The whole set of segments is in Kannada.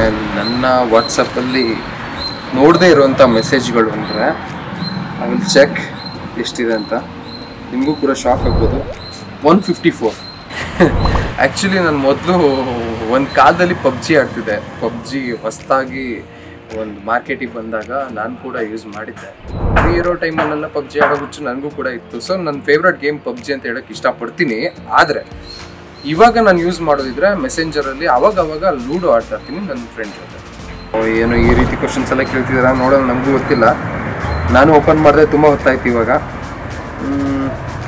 ನನ್ನ ವಾಟ್ಸಪ್ಪಲ್ಲಿ ನೋಡದೇ ಇರುವಂಥ ಮೆಸೇಜ್ಗಳು ಅಂದರೆ ಐ ವಿಲ್ ಚೆಕ್ ಎಷ್ಟಿದೆ ಅಂತ ನಿಮಗೂ ಕೂಡ ಶಾಕ್ ಆಗ್ಬೋದು ಒನ್ ಫಿಫ್ಟಿ ಫೋರ್ ಆ್ಯಕ್ಚುಲಿ ನಾನು ಮೊದಲು ಒಂದು ಕಾಲದಲ್ಲಿ ಪಬ್ಜಿ ಆಡ್ತಿದ್ದೆ ಪಬ್ಜಿ ಹೊಸ್ದಾಗಿ ಒಂದು ಮಾರ್ಕೆಟಿಗೆ ಬಂದಾಗ ನಾನು ಕೂಡ ಯೂಸ್ ಮಾಡಿದ್ದೆ ಫ್ರೀ ಇರೋ ಟೈಮಲ್ಲೆಲ್ಲ ಪಬ್ಜಿ ಆಡೋ ಹುಚ್ಚು ನನಗೂ ಕೂಡ ಇತ್ತು ಸೊ ನನ್ನ ಫೇವ್ರೆಟ್ ಗೇಮ್ ಪಬ್ಜಿ ಅಂತ ಹೇಳಕ್ಕೆ ಇಷ್ಟಪಡ್ತೀನಿ ಆದರೆ ಇವಾಗ ನಾನು ಯೂಸ್ ಮಾಡೋದಿದ್ರೆ ಮೆಸೆಂಜರಲ್ಲಿ ಅವಾಗ ಅವಾಗ ಲೂಡೋ ಆಡ್ತಾ ಇರ್ತೀನಿ ನನ್ನ ಫ್ರೆಂಡ್ ಜೊತೆ ಓ, ಏನು ಈ ರೀತಿ ಕ್ವಶನ್ಸ್ ಎಲ್ಲ ಕೇಳ್ತಿದ್ದೀರಾ ನೋಡೋದು ನಮಗೂ ಗೊತ್ತಿಲ್ಲ ನಾನು ಓಪನ್ ಮಾಡಿದೆ ತುಂಬ ಹೊತ್ತಾಯ್ತು ಇವಾಗ ಮ್,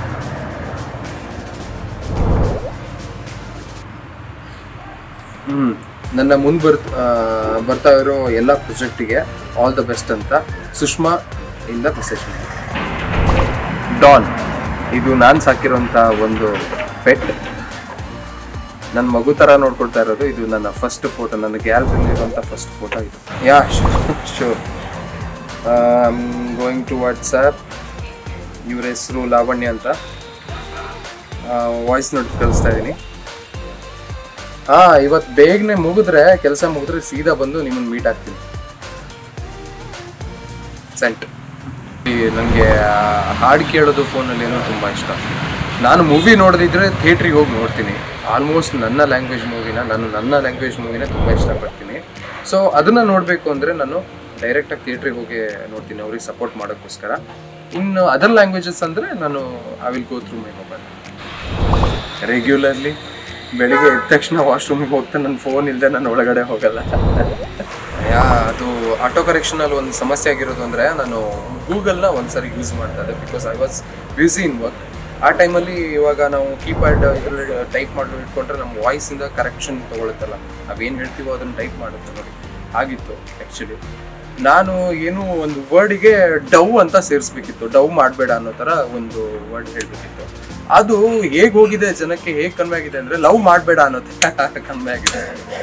ಹ್ಮ್ ನನ್ನ ಮುಂದೆ ಬರ್ ಆ, ಬರ್ತಾ ಇರೋ ಎಲ್ಲ ಪ್ರಾಜೆಕ್ಟಿಗೆ ಆಲ್ ದ ಬೆಸ್ಟ್ ಅಂತ ಸುಷ್ಮಾ ಇಂದ ಮೆಸೇಜ್ ಮಾಡಿ ಡಾನ್ ಇದು ನಾನು ಸಾಕಿರೋಂಥ ಒಂದು ಪೆಟ್ ನನ್ನ ಮಗು ಥರ ನೋಡ್ಕೊಳ್ತಾ ಇರೋದು ಇದು ನನ್ನ ಫಸ್ಟ್ ಫೋಟೋ ನನ್ನ ಗ್ಯಾಲರಿಲಿ ಇರುವಂಥ ಫಸ್ಟ್ ಫೋಟೋ ಇದು ya sure going to WhatsApp ಇವ್ರ ಹೆಸರು ಲಾವಣ್ಯ ಅಂತ ವಾಯ್ಸ್ ನೋಟ್ ಕಳಿಸ್ತಾ ಇದ್ದೀನಿ ಹಾ ಇವತ್ತು ಬೇಗನೆ ಮುಗಿದ್ರೆ ಕೆಲಸ ಮುಗಿದ್ರೆ ಸೀದಾ ಬಂದು ನಿಮ್ಮನ್ನ ಮೀಟ್ ಆಗ್ತೀನಿ ಸೆಂಟ್ ನನಗೆ ಹಾಡು ಕೇಳೋದು ಫೋನಲ್ಲಿ ಏನೋ ತುಂಬ ಇಷ್ಟ ನಾನು ಮೂವಿ ನೋಡದಿದ್ರೆ ಥಿಯೇಟ್ರಿಗೆ ಹೋಗಿ ನೋಡ್ತೀನಿ ಆಲ್ಮೋಸ್ಟ್ ನನ್ನ ಲ್ಯಾಂಗ್ವೇಜ್ ಮೂವಿನ ನಾನು ನನ್ನ ಲ್ಯಾಂಗ್ವೇಜ್ ಮೂವಿನ ತುಂಬ ಇಷ್ಟಪಡ್ತೀನಿ ಸೊ ಅದನ್ನು ನೋಡಬೇಕು ಅಂದರೆ ನಾನು ಡೈರೆಕ್ಟಾಗಿ ಥಿಯೇಟ್ರಿಗೆ ಹೋಗಿ ನೋಡ್ತೀನಿ ಅವ್ರಿಗೆ ಸಪೋರ್ಟ್ ಮಾಡೋಕ್ಕೋಸ್ಕರ ಇನ್ನು ಅದರ್ ಲ್ಯಾಂಗ್ವೇಜಸ್ ಅಂದರೆ ನಾನು I will go through my mobile regularly ಬೆಳಿಗ್ಗೆ ಎದ್ದ ತಕ್ಷಣ ವಾಶ್ರೂಮಿಗೆ ಹೋಗ್ತಾ ನನ್ನ ಫೋನ್ ಇಲ್ಲದೆ ನಾನು ಒಳಗಡೆ ಹೋಗಲ್ಲ ಯಾ ಅದು ಆಟೋ ಕರೆಕ್ಷನಲ್ಲಿ ಒಂದು ಸಮಸ್ಯೆ ಆಗಿರೋದು ಅಂದರೆ ನಾನು ಗೂಗಲ್ನ ಒಂದ್ಸರಿ ಯೂಸ್ ಮಾಡ್ತಾ ಇದ್ದೆ because I was busy in work ಆ ಟೈಮಲ್ಲಿ ಇವಾಗ ನಾವು ಕೀಪ್ಯಾಡ್ ಇದರಲ್ಲಿ ಟೈಪ್ ಮಾಡಿ ಇಟ್ಕೊಂಡ್ರೆ ನಮ್ಮ ವಾಯ್ಸಿಂದ ಕರೆಕ್ಷನ್ ತೊಗೊಳುತ್ತಲ್ಲ ನಾವೇನು ಹೇಳ್ತೀವೋ ಅದನ್ನು ಟೈಪ್ ಮಾಡುತ್ತೆ ನೋಡಿ ಆಗಿತ್ತು ಆ್ಯಕ್ಚುಲಿ ನಾನು ಏನು ಒಂದು ವರ್ಡಿಗೆ ಡವ್ ಅಂತ ಸೇರಿಸ್ಬೇಕಿತ್ತು ಡವ್ ಮಾಡಬೇಡ ಅನ್ನೋ ಥರ ಒಂದು ವರ್ಡ್ ಹೇಳಬೇಕಿತ್ತು ಅದು ಹೇಗೆ ಹೋಗಿದೆ ಜನಕ್ಕೆ ಹೇಗೆ ಕನ್ವೆ ಆಗಿದೆ ಅಂದರೆ ಲವ್ ಮಾಡಬೇಡ ಅನ್ನೋ ಥರ ಕನ್ವೆ ಆಗಿದೆ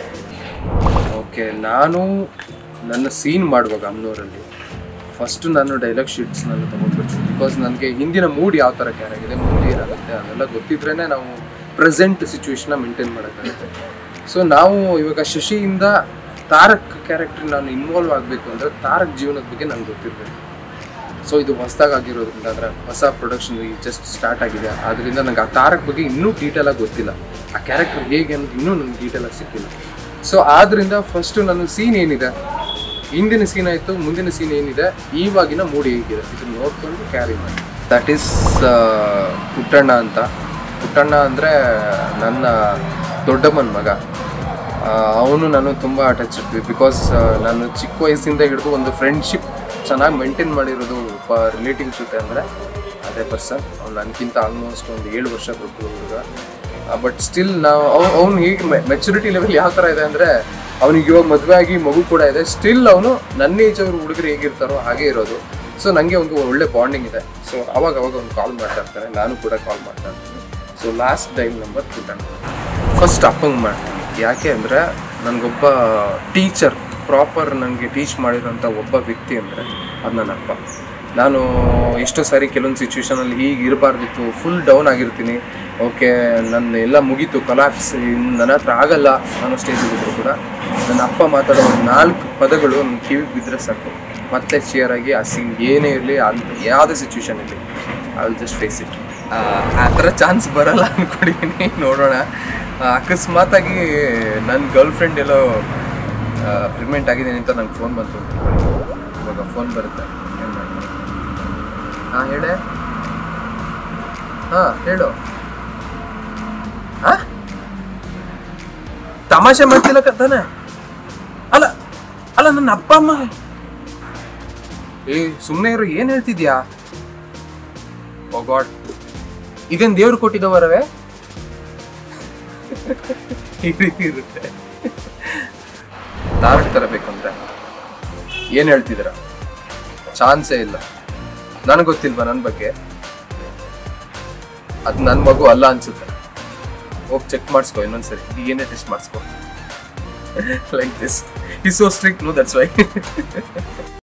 ಓಕೆ ನಾನು ನನ್ನ ಸೀನ್ ಮಾಡುವಾಗ ಅಮ್ನೂರಲ್ಲಿ ಫಸ್ಟ್ ನಾನು ಡೈಲಾಗ್ ಶೀಟ್ಸ್ನೆಲ್ಲ ತೊಗೊಂಡ್ಬಿಡ್ತೀನಿ ಬಿಕಾಸ್ ನನಗೆ ಹಿಂದಿನ ಮೂಡ್ ಯಾವ ಥರ ಕ್ಯಾರ್ ಆಗಿದೆ ಮುಂದೆ ಏನಾಗುತ್ತೆ ಅದೆಲ್ಲ ಗೊತ್ತಿದ್ರೇ ನಾವು ಪ್ರೆಸೆಂಟ್ ಸಿಚುವೇಶನ್ನ ಮೇಂಟೈನ್ ಮಾಡೋಕ್ಕಾಗುತ್ತೆ ಸೊ ನಾವು ಇವಾಗ ಶಶಿಯಿಂದ ತಾರಕ್ ಕ್ಯಾರೆಕ್ಟರ್ ನಾನು ಇನ್ವಾಲ್ವ್ ಆಗಬೇಕು ಅಂದರೆ ತಾರಕ್ ಜೀವನದ ಬಗ್ಗೆ ನನಗೆ ಗೊತ್ತಿರಬೇಕು ಸೊ ಇದು ಹೊಸದಾಗಿ ಆಗಿರೋದ್ರಿಂದ ಅಂದರೆ ಹೊಸ ಪ್ರೊಡಕ್ಷನ್ ಈಗ ಜಸ್ಟ್ ಸ್ಟಾರ್ಟ್ ಆಗಿದೆ ಆದ್ದರಿಂದ ನನಗೆ ಆ ತಾರಕ್ ಬಗ್ಗೆ ಇನ್ನೂ ಡೀಟೇಲಾಗಿ ಗೊತ್ತಿಲ್ಲ ಆ ಕ್ಯಾರೆಕ್ಟರ್ ಹೇಗೆ ಅಂತ ಇನ್ನೂ ನನಗೆ ಡೀಟೇಲಾಗಿ ಸಿಕ್ಕಿಲ್ಲ ಸೊ ಆದ್ದರಿಂದ ಫಸ್ಟು ನನ್ನ ಸೀನ್ ಏನಿದೆ ಹಿಂದಿನ ಸೀನ್ ಆಯಿತು ಮುಂದಿನ ಸೀನ್ ಏನಿದೆ ಇವಾಗಿನ ಮೂಡಿ ಹೇಗಿದೆ ಇದನ್ನ ನೋಡ್ಕೊಂಡು ಕ್ಯಾರಿ ಮಾಡಿ ದಟ್ ಈಸ್ ಪುಟ್ಟಣ್ಣ ಅಂತ ಪುಟ್ಟಣ್ಣ ಅಂದರೆ ನನ್ನ ದೊಡ್ಡಮ್ಮನ ಮಗ ಅವನು ನಾನು ತುಂಬ ಟಚ್ ಇರ್ತೀವಿ ಬಿಕಾಸ್ ನಾನು ಚಿಕ್ಕ ವಯಸ್ಸಿಂದ ಹಿಡಿದು ಒಂದು ಫ್ರೆಂಡ್ಶಿಪ್ ಚೆನ್ನಾಗಿ ಮೇಂಟೈನ್ ಮಾಡಿರೋದು ಒಬ್ಬ ರಿಲೇಟಿವ್ಸ್ ಜೊತೆ ಅಂದರೆ ಅದೇ ಪರ್ಸನ್ ಅವ್ನು ನನಗಿಂತ ಆಲ್ಮೋಸ್ಟ್ ಒಂದು ಏಳು ವರ್ಷ ದೊಡ್ಡ ಹುಡುಗ ಬಟ್ ಸ್ಟಿಲ್ ನಾವು ಅವ್ನು ಹೀಗೆ ಮೆಚುರಿಟಿ ಲೆವೆಲ್ ಯಾವ ಥರ ಇದೆ ಅಂದರೆ ಅವನಿಗೆ ಇವಾಗ ಮದುವೆ ಆಗಿ ಮಗು ಕೂಡ ಇದೆ ಸ್ಟಿಲ್ ಅವನು ನನ್ನ ಏಜ್ ಅವ್ರ ಹುಡುಗರು ಹೇಗಿರ್ತಾರೋ ಹಾಗೆ ಇರೋದು ಸೊ ನನಗೆ ಒಂದು ಒಳ್ಳೆ ಬಾಂಡಿಂಗ್ ಇದೆ ಸೊ ಅವಾಗ ಅವಾಗ ಒಂದು ಕಾಲ್ ಮಾಡ್ತಾ ಇರ್ತಾರೆ ನಾನು ಕೂಡ ಕಾಲ್ ಮಾಡ್ತಾ ಇರ್ತೀನಿ so last dial number Puttanna first ಅಪ್ಪಂಗೆ ಮಾಡ್ತೀನಿ ಯಾಕೆ ಅಂದರೆ ನನಗೊಬ್ಬ ಟೀಚರ್ ಪ್ರಾಪರ್ ನನಗೆ ಟೀಚ್ ಮಾಡಿರೋಂಥ ಒಬ್ಬ ವ್ಯಕ್ತಿ ಅಂದರೆ ಅದು ನನ್ನ ಅಪ್ಪ ನಾನು ಎಷ್ಟೋ ಸಾರಿ ಕೆಲವೊಂದು ಸಿಚುವೇಶನಲ್ಲಿ ಹೀಗೆ ಇರಬಾರ್ದಿತ್ತು ಫುಲ್ ಡೌನ್ ಆಗಿರ್ತೀನಿ ಓಕೆ ನನ್ನ ಎಲ್ಲ ಮುಗೀತು ಕಲಾಪ್ಸ್ ನನ್ನ ಹತ್ರ ಆಗಲ್ಲ ಅನ್ನೋ ಸ್ಟೇಜ್ ಇದ್ದರೂ ಕೂಡ ನನ್ನ ಅಪ್ಪ ಮಾತಾಡೋ ಒಂದು ನಾಲ್ಕು ಪದಗಳು ನನ್ನ ಕಿವಿಗೆ ಬಿದ್ದರೆ ಸಾಕು ಮತ್ತೆ ಚಿಯರ್ ಆಗಿ ಆ ಸೀನ್ ಏನೇ ಇರಲಿ ಅಂತ ಯಾವುದೇ ಸಿಚುವೇಶನ್ ಇರಲಿ I will just face it ಆ ಥರ ಚಾನ್ಸ್ ಬರಲ್ಲ ಅಂದ್ಕೊಂಡಿದ್ದೀನಿ ನೋಡೋಣ ಆ, ಅಕಸ್ಮಾತಾಗಿ ನನ್ನ ಗರ್ಲ್ ಫ್ರೆಂಡ್ ಎಲ್ಲೋ ಪ್ರೆಗ್ನೆಂಟ್ ಆಗಿದ್ದೀನಿ ಅಂತ ನಂಗೆ ಫೋನ್ ಬಂತು ಇವಾಗ ಫೋನ್ ಬರುತ್ತೆ ಏನ್ ಮಾಡೋದು? ಹಾಂ ಹೇಳೆ ಹಾಂ ಹೇಳು ಆ? ತಮಾಷೆ ಮಾಡ್ತಿಲ್ಲ ತಾನೆ ಅಲ್ಲ ಅಲ್ಲ ನನ್ನ ಅಪ್ಪ ಅಮ್ಮ ಏ ಸುಮ್ಮನೆ ಇರು ಏನ್ ಹೇಳ್ತಿದ್ಯಾ ಓ ಗಾಡ್ ಇದೇನ್ ದೇವ್ರು ಕೊಟ್ಟಿದ್ದ ವರವೇ ಈ ರೀತಿ ಇರುತ್ತೆ ತಾರಕ್ ತರಬೇಕಂದ್ರೆ ಏನ್ ಹೇಳ್ತಿದ್ದೀರ ಚಾನ್ಸೇ ಇಲ್ಲ ನನಗೆ ಗೊತ್ತಿಲ್ವಾ ನನ್ನ ಬಗ್ಗೆ ಅದು ನನ್ನ ಮಗು ಅಲ್ಲ ಅನ್ಸುತ್ತೆ ಹೋಗಿ ಚೆಕ್ ಮಾಡಿಸ್ಕೊ ಇನ್ನೊಂದ್ಸರಿ ಡಿ ಎನ್ ಎ ಟೆಸ್ಟ್ ಮಾಡಿಸ್ಕೊ ಲೈಕ್ ದಿಸ್ ಈ so strict no that's Y